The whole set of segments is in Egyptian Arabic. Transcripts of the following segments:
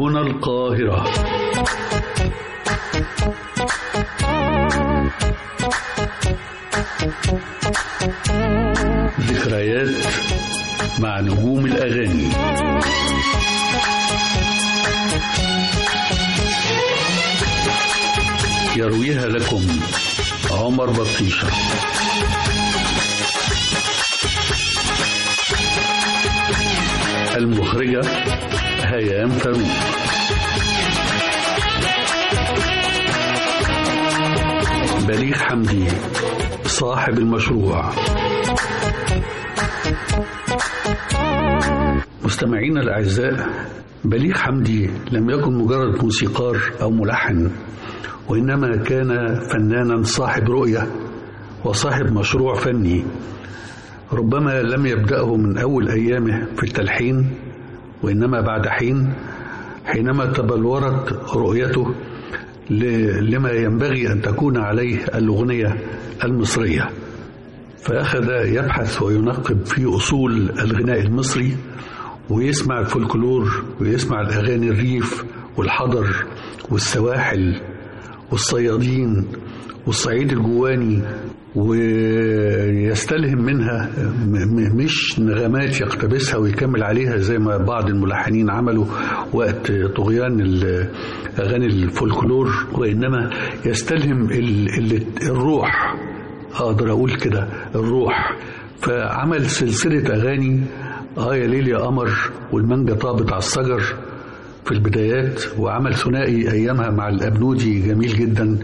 هنا القاهرة ذكريات مع نجوم الأغاني يرويها لكم عمر بطيشة المخرجة هيام فاروق بليغ حمدي صاحب المشروع مستمعينا الأعزاء بليغ حمدي لم يكن مجرد موسيقار أو ملحن وإنما كان فنانا صاحب رؤية وصاحب مشروع فني ربما لم يبدأه من أول أيامه في التلحين وإنما بعد حين حينما تبلورت رؤيته لما ينبغي أن تكون عليه الأغنية المصرية فأخذ يبحث وينقب في أصول الغناء المصري ويسمع الفولكلور ويسمع الأغاني الريف والحضر والسواحل والصيادين والصعيد الجواني ويستلهم منها مش نغمات يقتبسها ويكمل عليها زي ما بعض الملحنين عملوا وقت طغيان اغاني الفولكلور وانما يستلهم الروح اقدر اقول كده الروح فعمل سلسله اغاني اه يا ليل يا قمر والمانجا طابت على الشجر في البدايات وعمل ثنائي ايامها مع الابنودي جميل جدا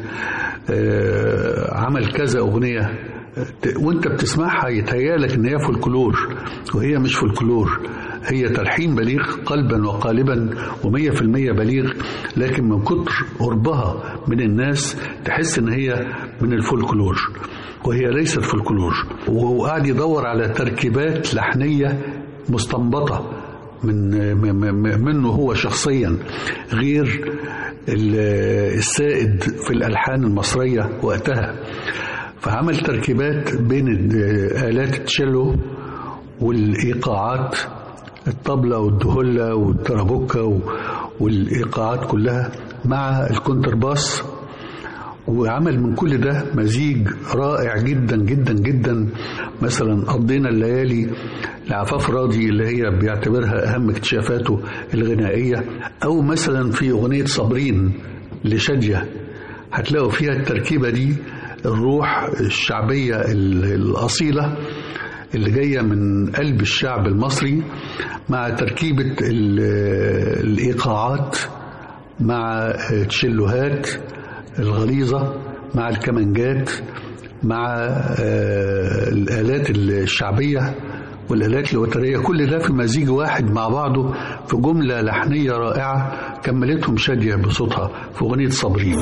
عمل كذا اغنيه وانت بتسمعها يتهيالك ان هي فولكلور وهي مش فولكلور هي تلحين بليغ قلبا وقالبا ومية في المية بليغ لكن من كتر قربها من الناس تحس ان هي من الفولكلور وهي ليست فولكلور وهو قاعد يدور على تركيبات لحنية مستنبطة من منه هو شخصيا غير السائد في الألحان المصرية وقتها فعمل تركيبات بين آلات التشيلو والإيقاعات الطبلة والدهلة والترابوكا والإيقاعات كلها مع الكونترباس وعمل من كل ده مزيج رائع جدا جدا جدا مثلا قضينا الليالي لعفاف راضي اللي هي بيعتبرها اهم اكتشافاته الغنائيه او مثلا في اغنيه صابرين لشاديه هتلاقوا فيها التركيبه دي الروح الشعبيه الاصيله اللي جايه من قلب الشعب المصري مع تركيبه الايقاعات مع تشيلوهات الغليظة مع الكمانجات مع الآلات الشعبية والآلات الوترية كل ده في مزيج واحد مع بعضه في جملة لحنية رائعة كملتهم شادية بصوتها في أغنية صابرين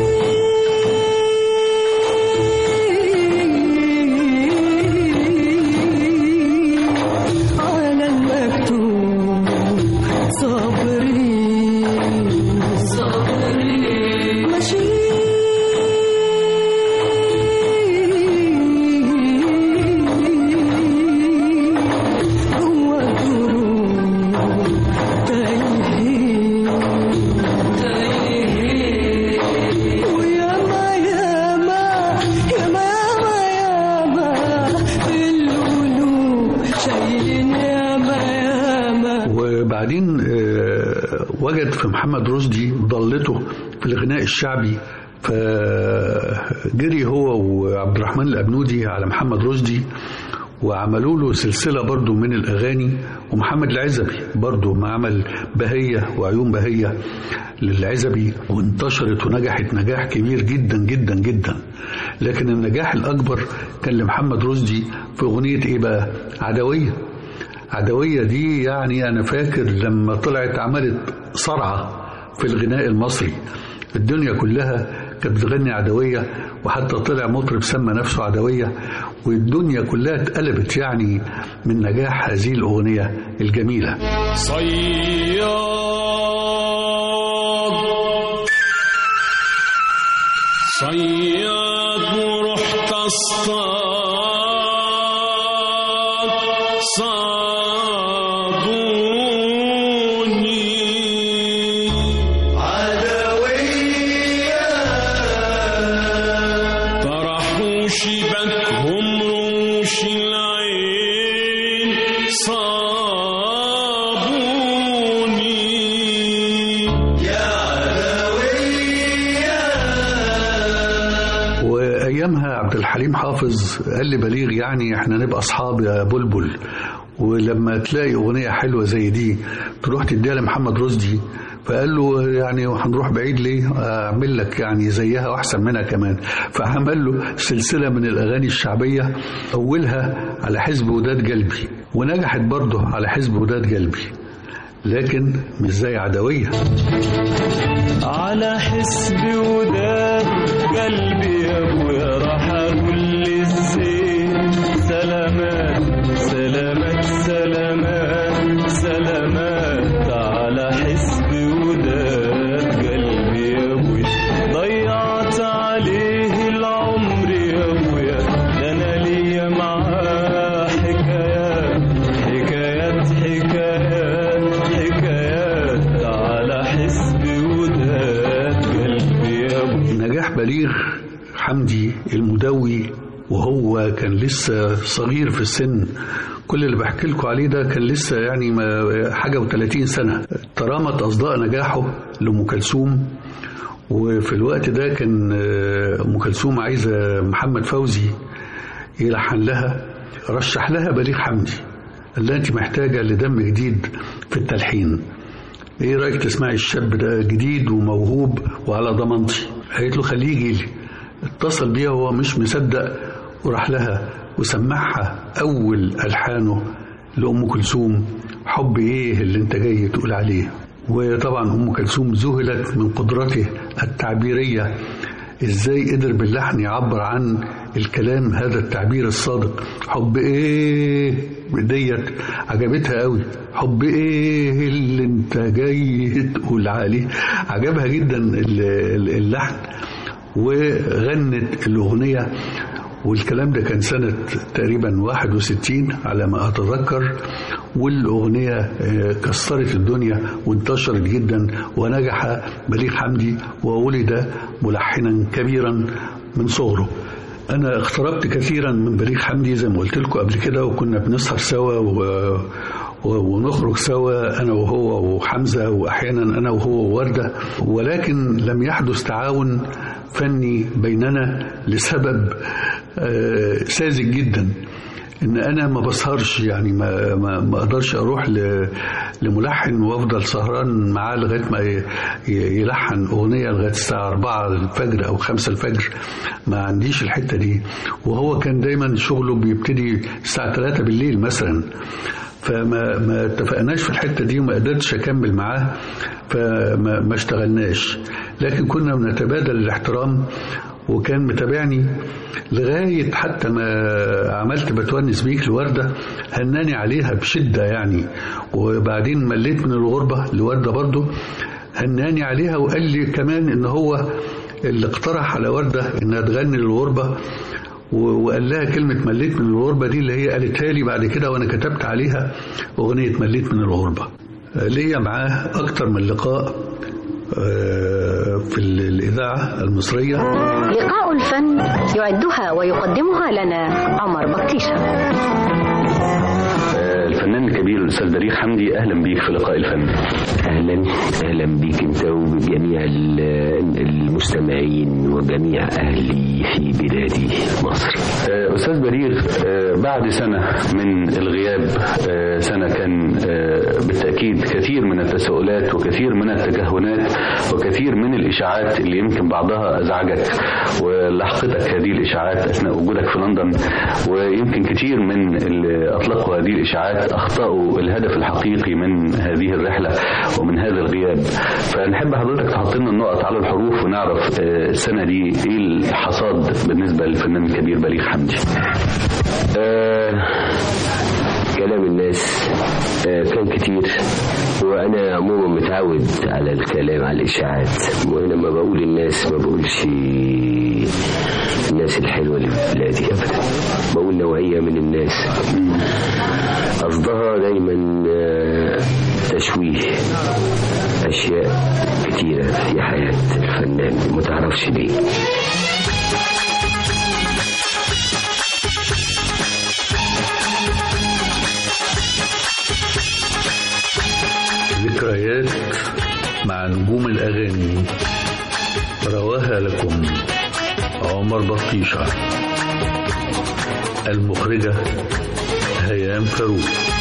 وجد في محمد رشدي ضلته في الغناء الشعبي فجري هو وعبد الرحمن الأبنودي على محمد رشدي وعملوا له سلسلة برضو من الأغاني ومحمد العزبي برضو ما عمل بهية وعيون بهية للعزبي وانتشرت ونجحت نجاح كبير جدا جدا جدا لكن النجاح الأكبر كان لمحمد رشدي في أغنية إيه بقى عدوية عدوية دي يعني أنا فاكر لما طلعت عملت صرعة في الغناء المصري الدنيا كلها كانت بتغني عدوية وحتى طلع مطرب سمى نفسه عدوية والدنيا كلها اتقلبت يعني من نجاح هذه الأغنية الجميلة صياد صياد ورحت اصطاد صابوني ايامها عبد الحليم حافظ قال لي بليغ يعني احنا نبقى اصحاب يا بلبل ولما تلاقي اغنيه حلوه زي دي تروح تديها لمحمد رشدي فقال له يعني هنروح بعيد ليه اعمل لك يعني زيها واحسن منها كمان فعمل له سلسله من الاغاني الشعبيه اولها على حزب وداد قلبي ونجحت برضه على حزب وداد قلبي لكن مش زي عدويه على حسب وداد قلبي يا ابويا راح اقول للزين سلامات سلامات سلامات سلامات على حسب وداد قلبي يا ابويا ضيعت عليه العمر يا ابويا ده انا ليا معاه حكايات حكايات حكايات حكايات على حسب وداد قلبي يا ابويا نجاح بليغ حمدي المدوي وهو كان لسه صغير في السن كل اللي بحكي لكم عليه ده كان لسه يعني ما حاجه و30 سنه ترامت اصداء نجاحه لام كلثوم وفي الوقت ده كان آه، ام كلثوم عايزه محمد فوزي يلحن لها رشح لها بليغ حمدي قال لها انت محتاجه لدم جديد في التلحين ايه رايك تسمعي الشاب ده جديد وموهوب وعلى ضمانتي قالت له خليه يجي لي اتصل بيها وهو مش مصدق وراح لها وسمعها اول الحانه لام كلثوم حب ايه اللي انت جاي تقول عليه وطبعا ام كلثوم ذهلت من قدرته التعبيريه ازاي قدر باللحن يعبر عن الكلام هذا التعبير الصادق حب ايه ديت عجبتها قوي حب ايه اللي انت جاي تقول عليه عجبها جدا ال- ال- اللحن وغنت الاغنيه والكلام ده كان سنة تقريبا 61 على ما أتذكر والأغنية آه، كسرت الدنيا وانتشرت جدا ونجح بليغ حمدي وولد ملحنا كبيرا من صغره أنا اقتربت كثيرا من بليغ حمدي زي ما قلت لكم قبل كده وكنا بنسهر سوا و... و- ونخرج سوا أنا وهو وحمزة وأحيانا أنا وهو ووردة ولكن لم يحدث تعاون فني بيننا لسبب آه، ساذج جدا ان انا ما بسهرش يعني ما ما, ما اقدرش اروح ل- لملحن وافضل سهران معاه لغايه ما ي- ي- يلحن اغنيه لغايه الساعه 4 الفجر او 5 الفجر ما عنديش الحته دي وهو كان دايما شغله بيبتدي الساعه 3 بالليل مثلا فما ما اتفقناش في الحته دي وما قدرتش اكمل معاه فما ما اشتغلناش لكن كنا بنتبادل الاحترام وكان متابعني لغاية حتى ما عملت بتونس بيك لوردة هناني عليها بشدة يعني وبعدين مليت من الغربة لوردة برضو هناني عليها وقال لي كمان ان هو اللي اقترح على وردة انها تغني للغربة و- وقال لها كلمة مليت من الغربة دي اللي هي قالتها لي بعد كده وأنا كتبت عليها أغنية مليت من الغربة آه، ليا معاه أكتر من لقاء آه، في ال- الإذاعة المصرية لقاء الفن يعدها ويقدمها لنا عمر بطيشة الفنان الكبير الاستاذ بليغ حمدي اهلا بيك في لقاء الفن اهلا اهلا بيك انت وبجميع ال- المستمعين وجميع اهلي في بلادي مصر آه، استاذ بليغ آه، بعد سنه من الغياب آه، سنه كان آه، بالتاكيد كثير من التساؤلات وكثير من التكهنات وكثير من الاشاعات اللي يمكن بعضها ازعجك ولحقتك هذه الاشاعات اثناء وجودك في لندن ويمكن كثير من اللي اطلقوا هذه الاشاعات اخطاوا الهدف الحقيقي من هذه الرحله ومن هذا الغياب فنحب حضرتك تحط لنا النقط على الحروف ونعرف آه، السنه دي ايه الحصاد بالنسبه للفنان الكبير بليغ حمدي آه كلام الناس آه كان كتير وانا عموما متعود على الكلام على الاشاعات ولما بقول الناس ما بقولش الناس الحلوه اللي في بلادي ابدا بقول نوعيه من الناس قصدها دايما آه، تشويه اشياء كتيره في حياه الفنان ما تعرفش ليه ذكريات مع نجوم الأغاني رواها لكم عمر بطيشة المخرجة هيام فاروق